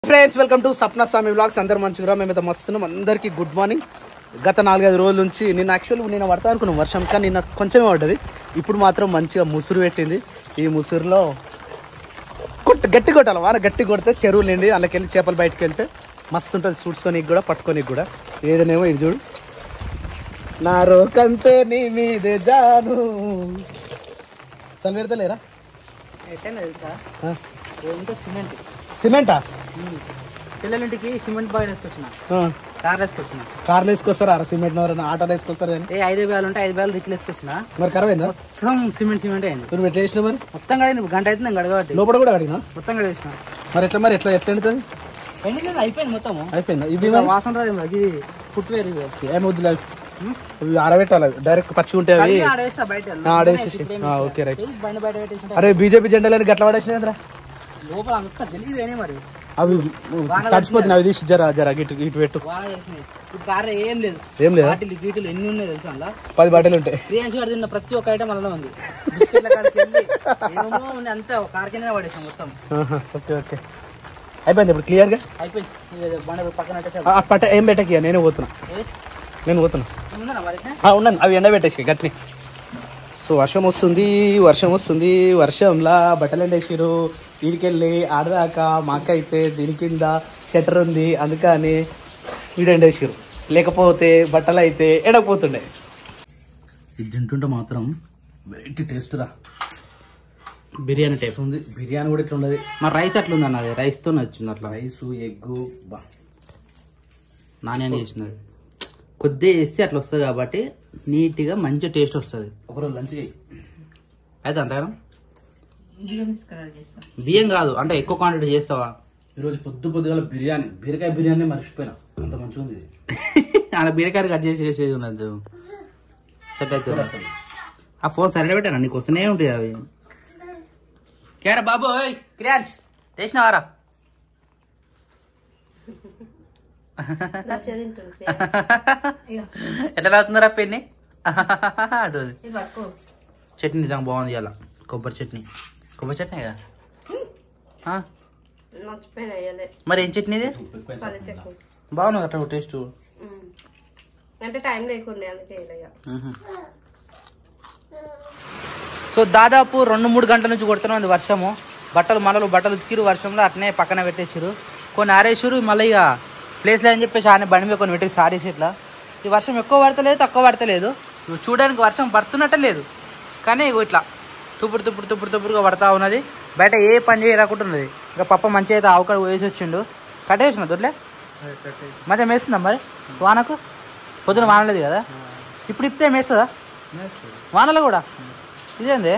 Friends welcome to Sapna Swami vlogs అందరు మంచిగా మేమైతే మస్తున్నాం అందరికీ గుడ్ మార్నింగ్ గత నాలుగైదు రోజుల నుంచి నిన్న యాక్చువల్ నిన్న పడతా అనుకున్నాం వర్షం కానీ నిన్న కొంచెమే పడ్డది ఇప్పుడు మాత్రం మంచిగా ముసురు పెట్టింది ఈ ముసురులో కొట్టు గట్టి కొట్టాలి వాన గట్టి కొడితే చెరువు నిండి అందులోకి వెళ్ళి చేపలు బయటకు వెళ్తే మస్తు ఉంటుంది చూడ్చుకోనికి కూడా పట్టుకోనికి కూడా ఏదనేమో ఇది చూడు నా రోకంతే నీ మీదే జాను చలి పెడతలేరా ఎట్టని తెలుసా ఆ. ఏంటో సిమెంట్ సిమెంటా చెల్లెలింటికి సిమెంట్ బాగా వేసుకొచ్చిన ఆ. కార్ వేసుకొచ్చిన కార్లు వేసుకొస్తారా అర సిమెంట్ ఎవరైనా ఆటోలు వేసుకొస్తారు కానీ ఏ ఐదు వేలు ఉంటే ఐదు వేలు రిక్లు వేసుకొచ్చిన మరి ఖరాబ్ అయిందా మొత్తం సిమెంట్ సిమెంట్ అయింది మీరు ఎట్లా చేసిన మరి మొత్తం కడిగిన గంట అయితే నేను గడగబట్టి లోపల కూడా అడిగినా మొత్తం కడిగేసిన మరి ఎట్లా మరి ఎట్లా ఎట్లా ఎండుతుంది ఎండింది అయిపోయింది మొత్తం అయిపోయిందా ఇవి ఇవి వాసన రాదు అది ఫుట్వేర్ ఇవి ఏం వద్దులే ఇవి ఆరబెట్టాలి డైరెక్ట్ పచ్చి ఉంటాయి అవి కడిగి ఆడేస్తా బయట ఆ, ఆడేసేసి. ఆ, ఓకే, రైట్. ఏ, బండి బయట పెట్టేసి అరే బీజేపీ జెండాలని గట్ల పడేసినా లోపల మొత్తం గెలిగిదేనే మరి అవి తడిచిపోతున్నాయి అవి తీసి జర జర ఇటు ఇటు పెట్టు బాగా చేసినాయి ఇప్పుడు కార్ ఏం లేదు ఏం లేదా వాటిలు గీటులు ఎన్ని ఉన్నాయి తెలుసా అందులో పది బాటలు ఉంటాయి క్రియాన్స్ వాడు తిన్న ప్రతి ఒక్క ఐటమ్ అలానే ఉంది బిస్కెట్ల కాడికి వెళ్ళి ఏమేమో ఉంది అంతా కార్ కింద పడేసాం మొత్తం ఆహా, ఓకే ఓకే అయిపోయింది ఇప్పుడు క్లియర్గా అయిపోయింది ఇది బండి పక్కన పెట్టేసారు పట్ట ఏం పెట్టకి నేను పోతున్నా ఏది? నేను పోతున్నా ఉందన్నా మరి ఆ, ఉన్నాను అవి ఎండ పెట్టేసి గట్ని సో వర్షం వస్తుంది వర్షం వస్తుంది వర్షంలా బట్టలు ఎండేసిరు వీడికెళ్ళి ఆడదాకా మా అక్క అయితే దీని కింద షట్టర్ ఉంది అందుకని వీడు ఎండేసిరు లేకపోతే బట్టలు అయితే ఎండకపోతుండే ఇది తింటుంటే మాత్రం వెరైటీ టేస్ట్ రా బిర్యానీ టైప్ ఉంది బిర్యానీ కూడా ఇట్లా ఉండదు మరి రైస్ అట్లా ఉందన్న అది రైస్ తో వచ్చింది అట్లా రైస్ ఎగ్గు బా నాణ్యాన్ని చేసినది కొద్దిగా వేస్తే అట్లా వస్తుంది కాబట్టి నీట్ గా మంచి టేస్ట్ వస్తుంది ఒకరోజు లంచ్ చేయి అయితే అంతగా బియ్యం కాదు అంటే ఎక్కువ క్వాంటిటీ చేస్తావా ఈరోజు పొద్దు పొద్దుగల బిర్యానీ బీరకాయ బిర్యానీ మర్చిపోయినా అంత మంచిగా ఉంది ఇది. అలా బీరకాయ కట్ చేసి చేసేది ఉన్నది సెట్ అవుతుంది అసలు ఆ ఫోన్ సరైన పెట్టాను నీకు వస్తూనే ఉంటాయి అవి కేరా బాబు ఓయ్ క్రియాన్స్ చేసినవారా ఎట్లా రావుతుందిరా పెన్ని అంటుంది చట్నీ నిజంగా బాగుంది ఇలా కొబ్బరి చట్నీ కొబ్బరి చట్నీ కదా ఆ, మర్చిపోయినా వేయలే మరి ఏం చట్నీ ఇది పది చెక్కు బాగుంది అట్లా టేస్ట్ అంటే టైం లేకుండే అందుకే వేయలే సో దాదాపు రెండు మూడు గంటల నుంచి కొడుతూనే ఉంది వర్షము బట్టలు మనలు బట్టలు ఉతికిరు వర్షంలో అట్నే పక్కన పెట్టేసిరు కొన్ని ఆరేసిరు మళ్ళీ ఇక ప్లేస్లో అని చెప్పేసి ఆయన బండి మీద కొన్ని పెట్టి సారేసి ఇట్లా ఈ వర్షం ఎక్కువ పడతలేదు తక్కువ పడతలేదు ఇవి చూడడానికి వర్షం పడుతున్నట్టే లేదు కానీ ఇగో ఇట్లా తుప్పుడు తుప్పుడు తుప్పుడు తుప్పుడుగా పడతా ఉన్నది బయట ఏ పని చేయరాకుండా ఉన్నది ఇంకా పప్ప మంచిగా అయితే ఆవుకాడ వేసి వచ్చిండు కట్టేసిన దొడ్లే మంచిగా మేస్తుందా మరి వానకు పొద్దున వానలేదు కదా ఇప్పుడు ఇప్పితే మేస్తుందా వానలో కూడా ఇదేంది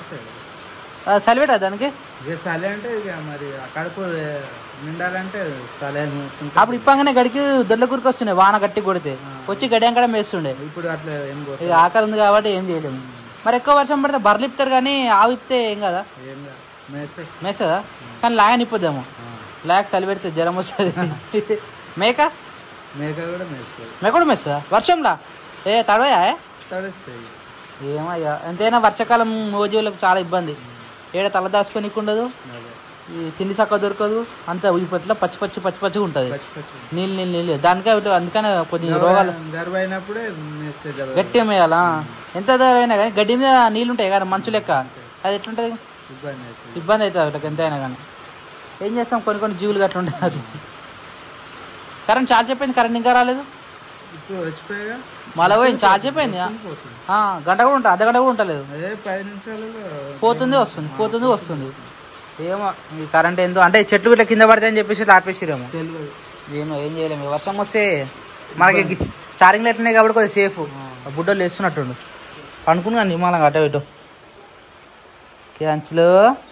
ఆ, సలివేటా దానికి ఇక చలి అంటే ఇక మరి ఆ కడుపు నిండాలంటే చలి అప్పుడు ఇప్పంగానే గడికి దొడ్ల కూరికి వస్తుండే వాన గట్టి కొడితే వచ్చి గడియంకడ మేస్తుండే ఇప్పుడు అట్లా ఏం పోతుంది ఇక ఆకలి ఉంది కాబట్టి ఏం చేయలేము మరి ఎక్కువ వర్షం పడితే బర్రెలు ఇప్పుతారు కానీ ఆవు ఇప్పితే ఏం కదా ఏం కాదు. మేస్తే మేస్తుందా కానీ లాయని ఇప్పుద్దాము లాయక్ చలి పెడితే జ్వరం వస్తుంది మేక మేక కూడా మేస్తుంది మేక కూడా మేస్తుందా వర్షంలా ఏ తడవయా తడుస్తాయి ఏమయ్యా ఎంతైనా వర్షాకాలం మోజీవులకు చాలా ఇబ్బంది ఏడ తల దాచుకొని ఉండదు అదే ఈ తిండి చక్క దొరకదు అంత ఇప్పట్లో పచ్చి పచ్చి పచ్చి పచ్చిగా ఉంటుంది పచ్చి పచ్చి నీళ్ళు నీళ్ళు నీళ్ళు దానికే ఇటు అందుకనే కొద్ది రోగాలు జరువు అయినప్పుడే మేస్తే జరువు గట్టిగా మేయాలా ఎంత దూరం అయినా కానీ గడ్డి మీద నీళ్ళు ఉంటాయి కానీ మంచు లెక్క అది ఎట్లుంటుంది ఇబ్బంది అవుతుంది ఇబ్బంది అవుతుంది వీళ్ళకి ఎంత అయినా కానీ ఏం చేస్తాం కొన్ని కొన్ని జీవులు గట్ల ఉంటాయి అది కరెంట్ చాలా చెప్పింది కరెంట్ ఇంకా రాలేదు ఇప్పుడు వచ్చిపోయాగా మళ్ళీ పోయింది చాలా చెప్పింది పోతుంది ఆ, గంట కూడా ఉంటుంది అర్ధ గంట కూడా ఉంటలేదు అదే పది నిమిషాలలో పోతుంది వస్తుంది పోతుంది వస్తుంది ఏమో ఈ కరెంట్ ఏందో అంటే చెట్లు ఇట్లా కింద పడతాయని చెప్పేసి ఇట్లా ఆపేసిరేమో తెలియదు ఏమో ఏం చేయలేము ఇక వర్షం వస్తే మనకి గి- చార్జింగ్ లైట్ ఉన్నాయి కాబట్టి కొద్దిగా సేఫ్ బుడ్డలు వేస్తున్నట్టుండు అనుకున్నా నిమాలంగా అటో ఇటు క్యాంచ్లో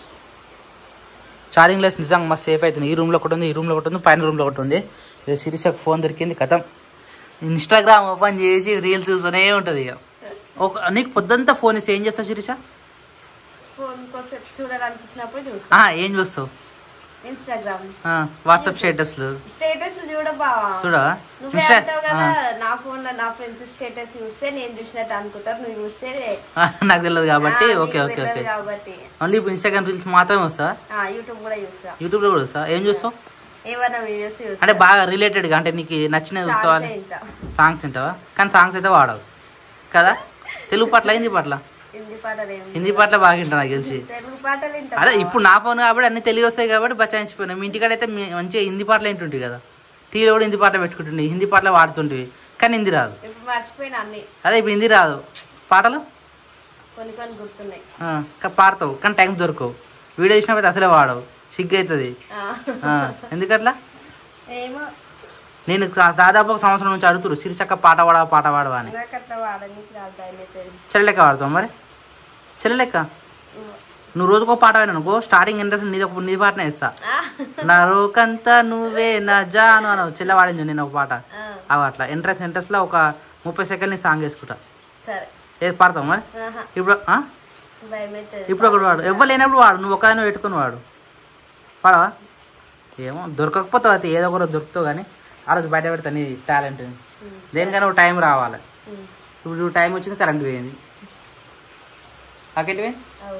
చార్జింగ్ లైట్స్ నిజంగా మస్తు సేఫ్ అవుతుంది ఈ రూమ్లో ఒకటి ఉంది ఈ రూమ్లో ఒకటి ఉంది పైన రూమ్లో ఒకటి ఉంది ఇది శిరీషకు ఫోన్ దొరికింది కథం ఇన్స్టాగ్రామ్ ఓపెన్ చేసి రీల్స్ చూస్తూనే ఉంటుంది ఇక ఒక నీకు పొద్దంతా ఫోన్ ఇస్తే ఏం చేస్తావు శిరీష ఫోన్ కోసం చూడాలనిపించినప్పుడు చూస్తా ఆ, ఏం చూస్తావు ఇన్స్టాగ్రామ్ ఆ, వాట్సాప్ స్టేటస్లు స్టేటస్ చూడబా చూడవా నువ్వే ఇన్స్టా అంటావు కదా నా ఫోన్ లో నా ఫ్రెండ్స్ స్టేటస్ చూస్తే నేను చూసినట్టు అనుకుంటారు నువ్వు చూస్తే ఆ, నాకు తెలియదు కాబట్టి ఆ, ఓకే నీకు ఓకే తెలియదు ఓకే కాబట్టి ఓన్లీ ఇప్పుడు ఇన్స్టాగ్రామ్ రీల్స్ మాత్రమే వస్తా ఆ, యూట్యూబ్ కూడా చూస్తా యూట్యూబ్లో కూడా వస్తా ఏం చూస్తావు ఏమైనా వీడియోస్ అంటే బాగా రిలేటెడ్గా అంటే నీకు నచ్చిన ఉత్సవాలు సాంగ్స్ వింటావా కానీ సాంగ్స్ అయితే వాడవు కదా తెలుగు పాటల హిందీ పాటల హిందీ పాటలు ఏం హిందీ పాటలు బాగా వింటా నాకు తెలిసి తెలుగు పాటలు వింటాం అదే ఇప్పుడు నా ఫోన్ కాబట్టి అన్ని తెలుగు వస్తాయి కాబట్టి బచాయించిపోయినాయి మీ ఇంటికాడ అయితే మీ- మంచిగా హిందీ పాటలు ఏంటుంటాయి కదా టీవీలో కూడా హిందీ పాటలు పెట్టుకుంటుండే హిందీ పాటలు వాడుతుంటివి కానీ హిందీ రాదు ఇప్పుడు మర్చిపోయినా అన్ని అదే ఇప్పుడు హిందీ రాదు పాటలు కొన్ని కొన్ని గుర్తున్నాయి ఆ, కా- పాడతావు కానీ టైం దొరకవు వీడియో చూసినప్పుడు అసలే వాడవు సిగ్గు అవుతుంది ఆ. ఎందుకట్లా ఏమో నేను కా- దాదాపు ఒక సంవత్సరం నుంచి అడుగుతురు సిరిచక్క పాట పాడవా పాట పాడవా అని నాకు అట్లా వాడడానికి రాదు భయమవుతుంది చెల్లెక్క వాడతావు మరి చెల్లెక్క నువ్వు రోజుకో పాట విను అనుకో స్టార్టింగ్ ఇంట్రెస్ట్ నీది ఒక నీ పాటనే ఇస్తా ఆ. నా రోకంతా నువ్వే నా జాను అని చెల్ల వాడింది నేను ఒక పాట ఆ. అవి అట్లా ఇంట్రెస్ట్ ఇంట్రెస్ట్లో ఒక ముప్పై సెకండ్ నీ సాంగ్ వేసుకుంటా సరే ఏది పాడతావు మరి ఆహా. ఇప్పుడు ఆ? భయమవుతుంది ఇప్పుడు ఒకటి వాడు ఎవ్వరు లేనప్పుడు వాడు నువ్వు ఒకదాన్ని పెట్టుకుని వాడు పాడవా ఏమో దొరకకపోతావు అయితే ఏదో ఒక రోజు దొరుకుతావు కానీ ఆ రోజు బయట పెడతా నీ టాలెంట్ దేనికైనా ఒక టైం రావాలి ఉమ్. ఇప్పుడు టైం వచ్చింది కరెంట్ పోయింది అక్కడివి అవు.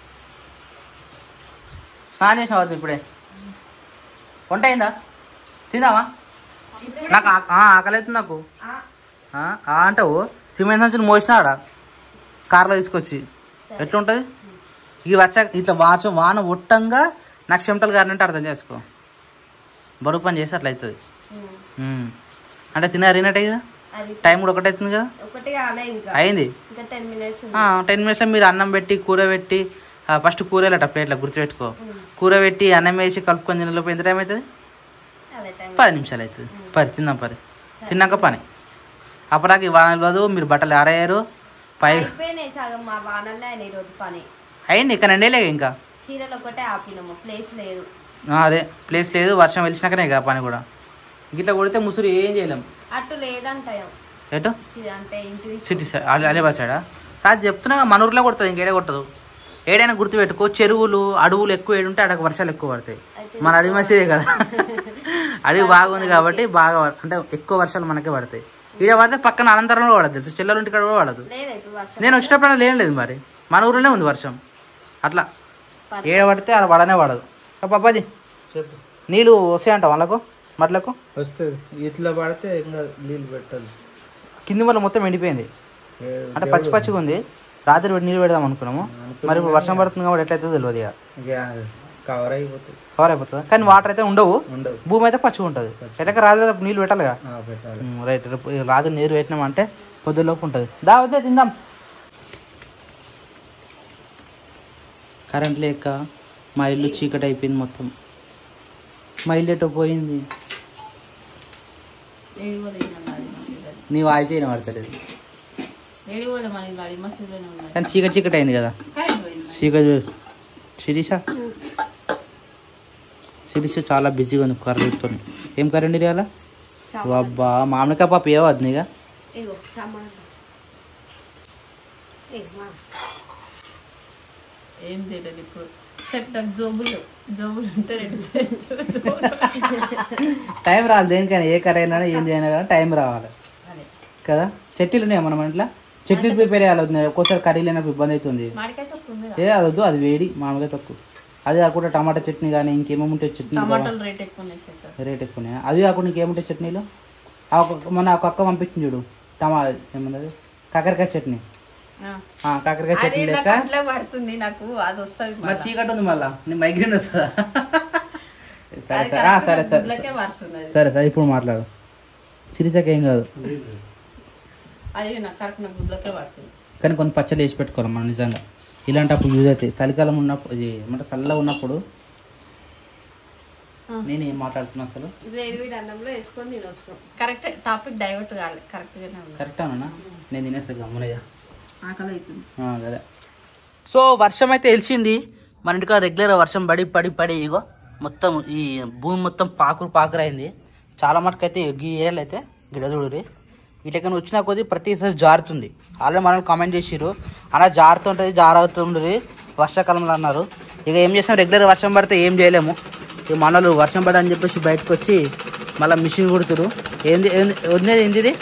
స్నానం చేసిన వద్దు ఇప్పుడే వంట అయిందా తిందామా నాకు ఆ- ఆ, ఆకలి అవుతుంది నాకు ఆ, ఆ అంటావు సిమెంట్ నుంచి మోసినాడా కార్లో తీసుకొచ్చి ఎట్లుంటుంది ఈ వర్ష ఇట్లా వాచ వాన ఒట్టంగా నాకు చెమటలు గారినంటే అర్థం చేసుకో బరువు పని చేస్తే అట్లా అవుతుంది ఉమ్. ఉమ్. అంటే తిన్న అరిగినట్టే కదా అది టైం కూడా ఒకటి అవుతుంది కదా ఒకటి కాలే ఇంకా అయింది ఇంకా టెన్ మినిట్స్ టెన్ మినిట్స్లో మీరు అన్నం పెట్టి కూర పెట్టి ఫస్ట్ కూర వెళ్ళట ప్లేట్లో గుర్తుపెట్టుకో కూర పెట్టి అన్నం వేసి కలుపుకొని తినలోపు ఎంత టైం అవుతుంది అదే టైం పది నిమిషాలు అవుతుంది పది తిందాం పది తిన్నాక పని అప్పటికి వానలు కాదు మీరు బట్టలు ఆరయ్యారు పై అయిపోయినాయి సగం మా వానల్లో ఆయన ఈరోజు పని అయింది ఇక్కడ రెండేలే ఇంకా చీరలు ఒకటే ఆపినాము ప్లేస్ లేదు ఆ, అదే ప్లేస్ లేదు వర్షం వెలిసినాకనే ఇక పని కూడా ఇట్లా కొడితే ముసురు ఏం చేయలేం అటు లేదంటాం ఎటు చి- అంటే ఇంటి సిటీ సైడ్ అలి- అలీబాద్ సైడా అది చెప్తున్నా మన ఊర్లో కొడుతుంది ఇంకేడే కొట్టదు ఏడైనా గుర్తుపెట్టుకో చెరువులు అడవులు ఎక్కువ ఏడుంటే అక్కడ వర్షాలు ఎక్కువ పడతాయి మన అడవి మసీదే కదా అడవి బాగుంది కాబట్టి బాగా వ- అంటే ఎక్కువ వర్షాలు మనకే పడతాయి ఈడ పడితే పక్కన అనంతరంలో పడదు తెలుసు చెల్లెలుంటి కాడ కూడా పడదు లేదు ఇప్పుడు వర్షం నేను వచ్చినప్పుడు అలా ఏం లేదు మరి మన ఊర్లోనే ఉంది వర్షం అట్లా పడదు. ఏడ పడితే ఆడ పడనే పడదు ఆ పాపాజీ చెప్పు నీళ్ళు వస్తాయంట వాళ్ళకు మట్లకు వస్తుంది ఇట్లా పడితే ఇంకా నీళ్ళు పెట్టాలి కింది వల్ల మొత్తం ఎండిపోయింది అంటే పచ్చి పచ్చిగా ఉంది రాత్రి పెట్టి నీళ్ళు పెడదాం అనుకున్నాము మరి ఇప్పుడు వర్షం పడుతుంది కాబట్టి ఎట్లయితే తెలియదు ఇక ఇక కవర్ అయిపోతుంది కవర్ అయిపోతుంది కానీ వాటర్ అయితే ఉండవు ఉండవు భూమి అయితే పచ్చిగా ఉంటుంది ఎట్లక రాదు కదా నీళ్ళు పెట్టాలిగా ఆ, పెట్టాలి ఉమ్, రైట్ రేపు ఇక రాదు నీరు పెట్టినామంటే పొద్దులోపు ఉంటుంది దా వద్దే తిందాం కరెంట్ లేక మా ఇల్లు చీకటి అయిపోయింది మొత్తం మా ఇల్లు ఎటో పోయింది నీ వాయిస్ అయిన పడతలేదు కానీ చీకటి చీకటి అయింది కదా చీకటి శిరీష శిరీష చాలా బిజీగా ఉంది కర్రీతో ఏం కర్రీ అండి ఇవాళ అబ్బా మామిడికాయ పాప ఏవో అది నీగా ఇగో సామాన్ ఇగో మా. ఏం చేయలేదు ఇప్పుడు సెట్ జోబులు జోబులు ఉంటే రెండు టైం రావాలి దేనికైనా ఏ కర్రీ అయినా ఏం చేయనా కానీ టైం రావాలి కదా చట్నీలు ఉన్నాయా మనం ఇంట్లో చట్నీలు ప్రిపేర్ చేయాలి వదినా. ఒక్కోసారి కర్రీ లేనప్పుడు ఇబ్బంది అవుతుంది మామిడికాయ తొక్కు ఉంది ఏ అది వద్దు అది వేడి మామిడికాయ తక్కువ అది కాకుండా టమాటా చట్నీ కానీ ఇంకేమేమి ఉంటాయి చట్నీ టమాటాలు రేట్ ఎక్కువ ఉన్నాయి సెట్ రేట్ ఎక్కువ అది కాకుండా ఇంకేముంటాయి చట్నీలు ఆ ఒక్క- మొన్న ఒక అక్క పంపించింది చూడు టమా ఏమన్నది కాకరకాయ చట్నీ ఆ, కాకరకాయ అది చట్నీ నాకు లెక్క అట్లా పడుతుంది నాకు అది వస్తుంది మరి చీకటి ఉంది మళ్ళా నేను మైగ్రేన్ వస్తుందా సరే సరే ఆ, సరే సరే గుడ్లకే పడుతుంది అది సరే సరే ఇప్పుడు మాట్లాడు సిరిసకి ఏం కాదు అది నాకు కరెక్ట్ నాకు గుడ్లకే పడుతుంది కానీ కొన్ని పచ్చళ్ళు వేసి పెట్టుకోవాలి మనం నిజంగా ఇలాంటప్పుడు యూజ్ అవుతాయి చలికాలం ఉన్నప్పుడు ఇది ఏమంటే చల్లగా ఉన్నప్పుడు నేను ఏం మాట్లాడుతున్నా అసలు వేడి వేడి అన్నంలో వేసుకొని తినొచ్చు కరెక్ట్ టాపిక్ డైవర్ట్ కావాలి కరెక్ట్ గానే ఉంది కరెక్ట్ అన్నా నేను తినేస్తా గమ్మునయ్య ఆకలి అవుతుంది అదే సో వర్షం అయితే తెలిసింది మన ఇంటికాడ రెగ్యులర్ వర్షం పడి పడి పడి ఇగో మొత్తం ఈ భూమి మొత్తం పాకురు పాకురు అయింది చాలా మటుకు అయితే ఈ ఏరియాలో అయితే గిడదూడి వీటికైనా వచ్చిన కొద్దీ ప్రతిసారి జారుతుంది ఆల్రెడీ మనం కామెంట్ చేసిర్రు అలా జారుతుంటుంది జారుతుంటుంది వర్షాకాలంలో అన్నారు ఇక ఏం చేస్తాం రెగ్యులర్ వర్షం పడితే ఏం చేయలేము ఈ మనలు వర్షం పడని చెప్పేసి బయటకు వచ్చి మళ్ళీ మిషన్ కుడుతురు ఏంది ఏంది వదిలేది ఏంది ఇది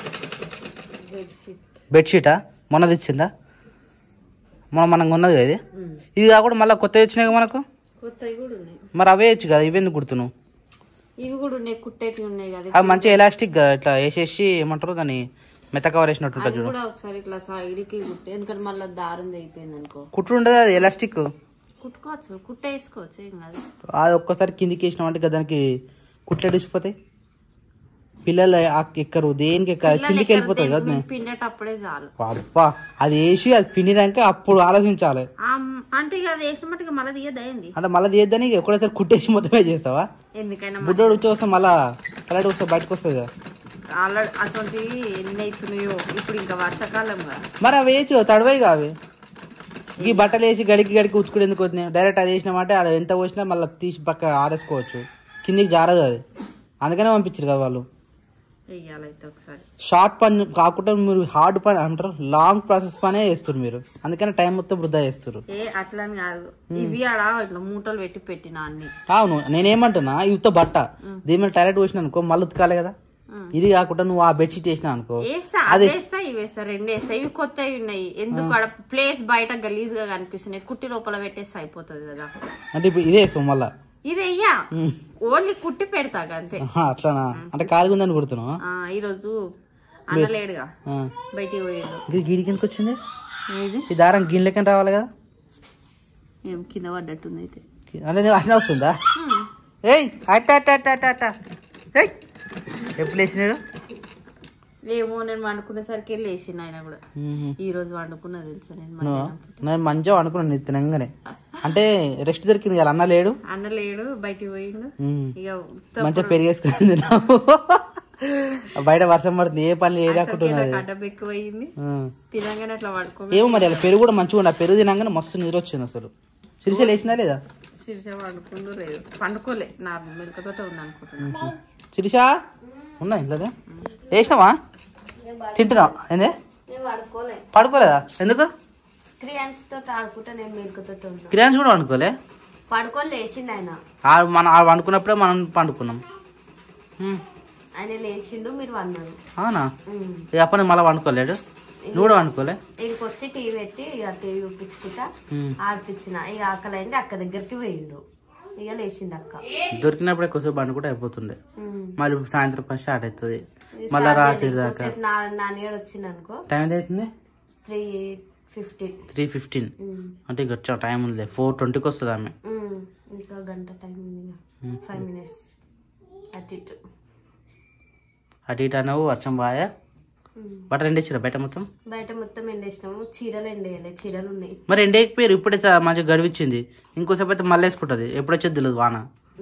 బెడ్షీటా మొన్నది ఇచ్చిందా మొన్న మనకు ఉన్నది కదా ఇది ఇది కాకుండా మళ్ళీ కొత్తవి వచ్చినాయి కదా మనకు కొత్తవి కూడా ఉన్నాయి మరి అవే ఇచ్చు కదా ఇవెందుకు కుడుతున్నావు ఇవి కూడా ఉన్నాయి కుట్టేటివి ఉన్నాయి కదా అవి మంచి ఎలాస్టిక్ ఇట్లా వేసేసి ఏమంటారు దాన్ని మెత్త కవర్ వేసినట్టు ఉంటుంది అది చూడు కూడా ఒకసారి ఇట్లా సైడ్కి కుట్టే ఎందుకంటే మళ్ళీ దారం అయిపోయింది అనుకో కుట్టు ఉండదు అది ఎలాస్టిక్ కుట్టుకోవచ్చు కుట్టేసుకోవచ్చు ఏం కాదు అది ఒక్కసారి కిందికి వేసినామంటే ఇక దానికి కుట్లు ఎడిసిపోతాయి పిల్లలు ఆ- ఎక్కరు దేనికి ఎక్కరు కిందికి వెళ్ళిపోతుంది కదా మేము పిండేటప్పుడే చాలు అబ్బా అది వేసి అది పిండినాక అప్పుడు ఆలోచించాలి ఆ, అంటే ఇక అది వేసిన మట్టుగా మళ్ళీ తీయదయింది అంటే మళ్ళీ తీయద్దని ఒకటేసారి కుట్టేసి మొత్తమే చేస్తావా ఎందుకైనా బుడ్డోడు వచ్చి వస్తే మళ్ళా కలర్ వస్తే బయటకు వస్తుంది కదా ఆల్రెడీ అసలు ఎన్ని అవుతున్నాయో ఇప్పుడు ఇంకా వర్షాకాలం కదా మరి అవి వేయచ్చు తడవై కావి ఈ బట్టలు వేసి గడికి గడికి ఉతుకుడు ఎందుకు వస్తున్నాయి డైరెక్ట్ అది వేసినామంటే ఆడ ఎంత పోసినా మళ్ళీ తీసి పక్క ఆరేసుకోవచ్చు కిందికి జారదు అది అందుకనే పంపించారు కదా వాళ్ళు వెయ్యాలైతే ఒకసారి షార్ట్ పని కాకుండా మీరు హార్డ్ పని అంటారు లాంగ్ ప్రాసెస్ పనే చేస్తారు మీరు అందుకని టైం మొత్తం వృధా చేస్తారు ఏ అట్లని కాదు ఇవి ఆడ ఇట్లా మూటలు పెట్టి పెట్టిన అన్ని అవును నేనేమంటున్నా ఇవితో బట్ట దీని మీద టైలెట్ పోసిన అనుకో మళ్ళీ ఉతకాలి కదా ఇది కాకుండా నువ్వు ఆ బెడ్షీట్ వేసినా అనుకో వేస్తా అది వేస్తా ఇవి వేస్తా రెండు వేస్తా ఇవి కొత్తవి ఉన్నాయి ఎందుకు ఆడ ప్లేస్ బయట గలీజ్ గా కనిపిస్తున్నాయి కుట్టి లోపల పెట్టేస్తే అయిపోతుంది కదా అంటే ఇప్పుడు ఇదే వేస్తావు మళ్ళా ఇది వెయ్యా ఓన్లీ కుట్టి పెడతా అంతే ఆహా, అట్లానా అంటే కాలిగా ఉందని కుడుతున్నావా ఆ, ఈరోజు అనలేడుగా ఆ. బయటికి పోయాడు ఇది గీడి కిందకి వచ్చింది ఏది ఈ దారం గిన్నెలకని రావాలి కదా ఏం కింద పడ్డట్టుంది అయితే అంటే నువ్వు అట్లా వస్తుందా ఏయ్ అట్ట అట్ట అట్ట అట్ట అట్ట ఏయ్ ఎప్పుడు వేసినాడు ఏమో నేను వండుకునేసరికి లేచిన ఆయన కూడా ఈ రోజు వండుకున్నా తెలుసా నేను నువ్వు మధ్యాహ్నం నేను మంచిగా అనుకున్నాను నీ తినంగానే అంటే రెస్ట్ దొరికింది కదా అన్న లేడు అన్న లేడు బయటికి పోయిండు ఉమ్. ఇక మంచిగా పెరిగేసుకుని తిన్నావు బయట వర్షం పడుతుంది ఏ పని లేకుంటున్నది గడ్డ ఎక్కువయింది తినగానే అట్లా పడుకో ఏమో మరి అలా పెరుగు కూడా మంచిగా ఉండే పెరుగు తినంగానే మస్తు నిద్ర వచ్చింది అసలు సిరిసెలు వేసిందా లేదా శిరీష వండుకుందో లేదు పండుకోలే నా మెలకతో ఉంది అనుకుంటున్నా శిరీషా ఉందా ఇంట్లోనే వేసినావా తింటున్నావు ఏందే నేను పడుకోలే పడుకోలేదా ఎందుకు క్రియాన్స్ తోటి ఆడుకుంటా నేను మెలుకుతో ఉన్నా కిరాన్స్ కూడా అనుకోలే పడుకొని లేచిండు ఆయన ఆ మన ఆ వండుకున్నప్పుడే మనం పండుకున్నాం ఉమ్, ఆయన లేచిండు మీరు అన్నారు అవునా ఇక అప్పని మళ్ళీ వండుకోలేడు నువ్వు కూడా వండుకోలే ఇంటికి వచ్చి టీవీ పెట్టి ఇక టీవీ చూపించుకుంటా ఉమ్. ఆడిపించిన ఇక ఆకలి అయింది అక్క దగ్గరికి పోయిండు ఇక లేచింది అక్క దొరికినప్పుడే కొంచెం వండుకుంటే అయిపోతుండే ఉమ్. మళ్ళీ సాయంత్రం పని స్టార్ట్ అవుతుంది మళ్ళీ రాత్రి దాకా కొద్దిసేపు నా నాన్నగాడు వచ్చిండు అనుకో టైం ఎంత అవుతుంది త్రీ ఫిఫ్టీన్ త్రీ ఫిఫ్టీన్ అంటే ఇక వచ్చా టైం ఉంది ఫోర్ ట్వంటీకి వస్తుంది ఆమె ఇంకా గంట టైం ఉంది ఫైవ్ మినిట్స్ అటు ఇటు అటు ఇటు అన్నావు వర్షం బాగా బట్టలు ఎండేచ్చిరా బయట మొత్తం బయట మొత్తం ఎండేసినాము చీరలు ఎండేయలే చీరలు ఉన్నాయి మరి ఎండేకపోయారు ఇప్పుడే త- మంచిగా గడివిచ్చింది ఇంకోసేపు అయితే మళ్ళీ వేసుకుంటుంది ఎప్పుడు వచ్చేది తెలియదు వాన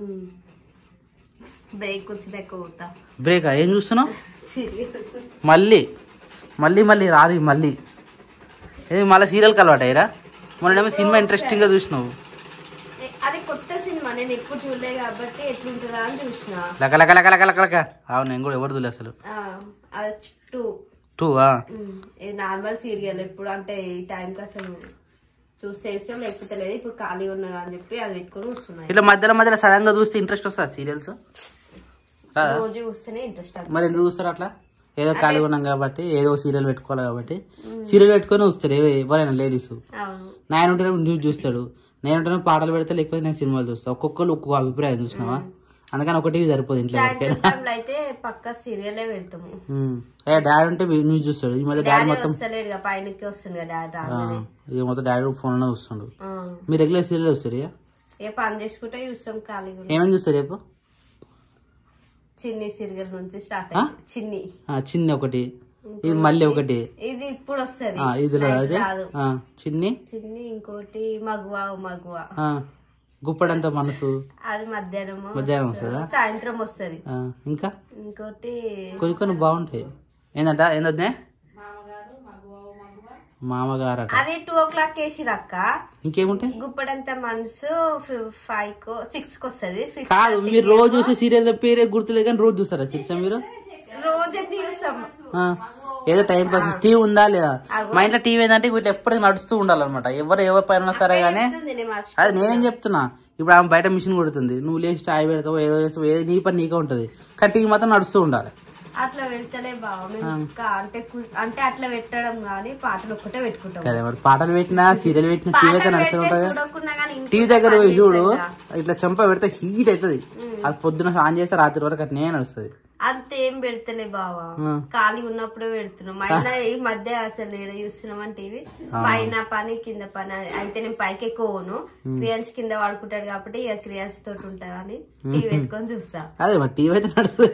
బ్రేక్ వచ్చినాక పోతా బ్రేకా ఏం చూస్తున్నావు సీరియల్ మళ్ళీ మళ్ళీ మళ్ళీ రాదు ఈ మళ్ళీ ఏది మళ్ళీ సీరియల్కి అలవాటు అయ్యారా మొన్నేమో సినిమా ఇంట్రెస్టింగ్గా చూసినావు అది కొత్త సినిమా నేను ఎప్పుడు చూడలే కాబట్టి ఎట్లుంటుందా అని చూసిన లక లక లక లక లక లక అవును నేను కూడా ఎవరు చూడలే అసలు ఆ, అది టూ టూ నార్మల్ సీరియల్ ఎప్పుడు అంటే ఈ టైంకి అసలు చూసి సేవ్ లేకపోతే లేదు ఇప్పుడు ఖాళీ ఉన్నా అని చెప్పి అది పెట్టుకొని వస్తున్నాయి ఇట్లా మధ్యలో మధ్యలో సడన్ గా చూస్తే ఇంట్రెస్ట్ వస్తుంది సీరియల్స్ రాదా రోజు చూస్తేనే ఇంట్రెస్ట్ మరి ఎందుకు చూస్తారు అట్లా ఏదో ఖాళీగా ఉన్నాం కాబట్టి ఏదో సీరియల్ పెట్టుకోవాలి కాబట్టి సీరియల్ పెట్టుకొని వస్తారు ఏ- ఎవరైనా లేడీస్ అవును నేను ఉంటేనే న్యూస్ చూస్తాడు నేను ఉంటేనే పాటలు పెడితే లేకపోతే నేను సినిమాలు చూస్తాను ఒక్కొక్కరు ఒక్కొక్క అభిప్రాయం చూసినావా అందుకని ఒకటి సరిపోదు ఇంట్లో ఎవరికైనా సాయంత్రం టైంలో అయితే పక్క సీరియలే పెడతాము ఉమ్. ఏ డాడీ ఉంటే న్యూస్ చూస్తాడు ఈ మధ్య డాడీ డాడీ మొత్తం వస్తలేడు పైనకి వస్తుంది డాడీ ఆ, రాగానే ఇక మొత్తం డాడీ ఫోన్ లో చూస్తుండు ఆ. మీ రెగ్యులర్ సీరియల్ వస్తారు ఇక ఏ పని చేసుకుంటే చూస్తాం ఖాళీగా ఏమేమి చూస్తారు రేపు చిన్ని సీరియల్ నుంచి స్టార్ట్ ఆ? అయింది చిన్ని ఆ, చిన్ని ఒకటి ఇది మళ్ళీ ఒకటి ఇది ఇప్పుడు వస్తుంది ఆ, ఇదిలో అదే రాదు ఆ, చిన్ని చిన్ని ఇంకోటి మగువా మగువా ఆ, గుప్పడంత మనసు అది మధ్యాహ్నం మధ్యాహ్నం వస్తుందా సాయంత్రం వస్తుంది ఆ, ఇంకా ఇంకోటి కొన్ని కొన్ని బాగుంటాయి ఏంటంట ఏంటంటే మామగారు అట అది టూ ఓ క్లాక్ వేసిరు అక్క ఇంకేముంటాయి గుప్పడంత మనసు ఫైవ్ కో సిక్స్ కి వస్తుంది సిక్స్ కాదు మీరు రోజు చూసే సీరియల్ పేరే గుర్తులేదు కానీ రోజు చూస్తారా చిరుసా మీరు రోజు అయితే చూస్తాం ఆ, ఏదో టైం పాస్ టీవీ ఉందా లేదా మా ఇంట్లో టీవీ ఏంటంటే వీటిలో ఎప్పటికీ నడుస్తూ ఉండాలన్నమాట ఎవరు ఎవరి పైన ఉన్నా సరే కానీ చెప్తుంది నేను మర్చి అది నేనేం చెప్తున్నా ఇప్పుడు ఆమె బయట మిషన్ కొడుతుంది నువ్వు లేచి చాయ్ పెడతావు ఏదో చేస్తావు ఏదో నీ పని నీకే ఉంటుంది కానీ టీవీ మాత్రం నడుస్తూ ఉండాలి అట్లా పెడతలే బావ మేము ఇంకా అంటే కు- అంటే అట్లా పెట్టడం కానీ పాటలు ఒక్కటే పెట్టుకుంటాం కదా మరి పాటలు పెట్టినా సీరియల్ పెట్టినా టీవీ అయితే పాటలు నడుస్తూ పెడితే ఉంటుంది చూడకుండా కానీ ఇంట్లో టీవీ దగ్గర పోయి పని చూడు చేస్తాం కదా. ఇట్లా చెంప పెడితే హీట్ అవుతుంది ఉమ్. అది పొద్దున ఆన్ చేస్తే రాత్రి వరకు అట్నే నడుస్తుంది అంతేం పెడతలే బావా ఆ. ఖాళీ ఉన్నప్పుడే పెడుతున్నాం అయినా ఈ మధ్య అసలు ఈడ చూస్తున్నాం టీవీ పైన పని కింద పని అని. అయితే నేను పైకి ఎక్కువ పోను క్రియాన్స్ కింద వాడుకుంటాడు కాబట్టి ఇక క్రియాన్స్ తోటి ఉంటా అని టీవీ పెట్టుకొని చూస్తా అదే మరి టీవీ అయితే నడుస్తుంది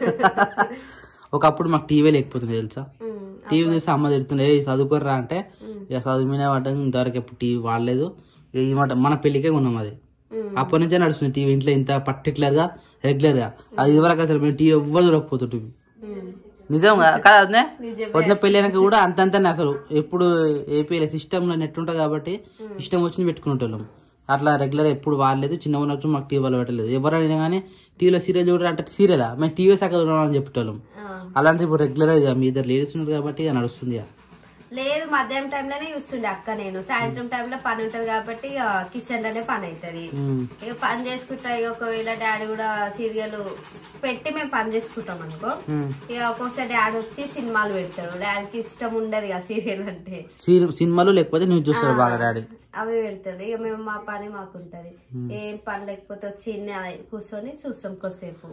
ఒకప్పుడు మాకు టీవీ లేకపోతుంది తెలుసా ఉమ్. టీవీ చూసి అమ్మ తిడుతుండే "ఏయ్, చదువుకోర్రా అంటే ఇక చదువుకునే వాడడం ఇంతవరకు ఎప్పుడు టీవీ వాడలేదు ఇక ఈ మాట మన పెళ్లికే ఉన్నాం అది ఉమ్. అప్పటి నుంచే నడుస్తుంది టీవీ ఇంట్లో ఇంత పర్టికులర్ గా రెగ్యులర్ గా అది ఇదివరకు అసలు మేము టీవీ ఎవ్వరు చూడకపోతుంటుంది ఉమ్. నిజం కా- కాదు అదే నిజమే. వదిన పెళ్ళైనాక కూడా అంతంతనే అసలు ఎప్పుడు ఏపీఎల్ సిస్టమ్ లో నెట్ ఉంటుంది కాబట్టి ఇష్టం వచ్చింది పెట్టుకునేటోళ్ళం అట్లా రెగ్యులర్ ఎప్పుడు వాడలేదు చిన్న ఉన్నప్పుడు మాకు టీవీలో పెట్టలేదు ఎవరైనా కానీ టీవీలో సీరియల్ చూడరు అంటే సీరియలా మేము టీవీ శాఖ చూడాలని చెప్పేటోళ్ళం ఆ. అలాంటి ఇప్పుడు రెగ్యులర్ మీ ఇద్దరు లేడీస్ ఉన్నారు కాబట్టి ఇక నడుస్తుంది ఇక. లేదు మధ్యాహ్నం టైంలోనే చూస్తుండే అక్క నేను సాయంత్రం టైంలో పని ఉంటది కాబట్టి కిచెన్ లోనే పని అవుతుంది ఉమ్. ఇక పని చేసుకుంటా ఇక ఒకవేళ డాడీ కూడా సీరియల్ పెట్టి మేము పని చేసుకుంటాం అనుకో ఉమ్. ఇక ఒక్కొక్కసారి డాడీ వచ్చి సినిమాలు పెడతాడు డాడీకి ఇష్టం ఉండదు ఇక సీరియల్ అంటే సీ- సినిమాలు లేకపోతే నువ్వు చూస్తాడు బాగా డాడీ అవి పెడతాడు ఇక మేము మా పని మాకుంటది ఏం పని లేకపోతే వచ్చి ఇన్ని కూర్చొని చూస్తాం కొద్దిసేపు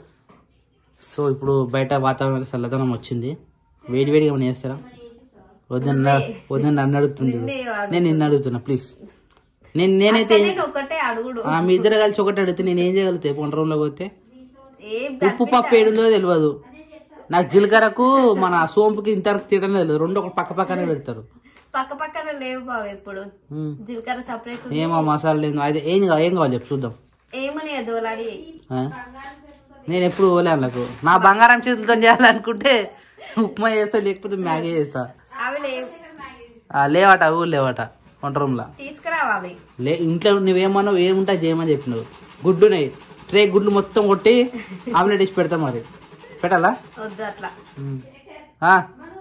సో ఇప్పుడు బయట వాతావరణం చల్లదనం వచ్చింది వేడి వేడిగా ఏమైనా చేస్తారా వద్దని వద్దని నన్ను అడుగుతుంది నిన్నే వాడు. నేను నిన్ను అడుగుతున్నా ప్లీజ్ నేను నేనైతే నేను ఒకటే అడుగుడు ఆ, మీ ఇద్దరు కలిసి ఒకటి అడిగితే నేను ఏం చేయగలుగుతా వంట రూమ్ లోకి పోతే ఏం ఉప్పు పప్పు ఏడుందో తెలియదు నాకు జీలకర్రకు మన సోంపుకి ఇంతవరకు తీయడం తెలియదు రెండు ఒక పక్క పక్కనే పెడతారు పక్క పక్కన లేవు బావ ఎప్పుడు ఉమ్. జీలకర్ర సపరేట్ ఏమో మసాలా లేదు అయితే ఏం కావాలి ఏం కావాలి చెప్పు చూద్దాం ఏమని దోలాడి ఆ? నేను ఎప్పుడు పోలేను నాకు నా బంగారం చేతులతో చేయాలనుకుంటే ఉప్మా చేస్తా లేకపోతే మ్యాగీ చేస్తా అవి లేవు ఆ, లేవట ఊరు లేవట వంట రూమ్లో తీసుకురావాలి లే ఇంట్లో నువ్వేమన్నావు ఏముంటా చేయమని చెప్పినావు గుడ్డున్నాయి ట్రే గుడ్లు మొత్తం కొట్టి ఆమ్లెట్ వేసి పెడతా మరి పెట్టాలా వద్దు అట్లా ఉమ్. ఆ.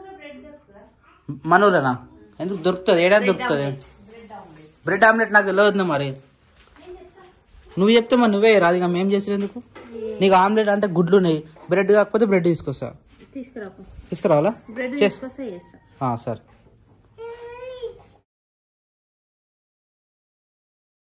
మనూరేనా ఎందుకు దొరుకుతుంది ఏడా దొరుకుతుంది బ్రెడ్ ఆమ్లెట్ నాకు తెలియదు మరి నువ్వు చెప్తే మరి నువ్వే రాదు ఇక మేము చేసినందుకు నీకు ఆమ్లెట్ అంటే గుడ్లు ఉన్నాయి బ్రెడ్ కాకపోతే బ్రెడ్ తీసుకొస్తా తీసుకురా తీసుకురావాలా బ్రెడ్ చేస్- తీసుకొస్తే చేస్తా ఆ, సరే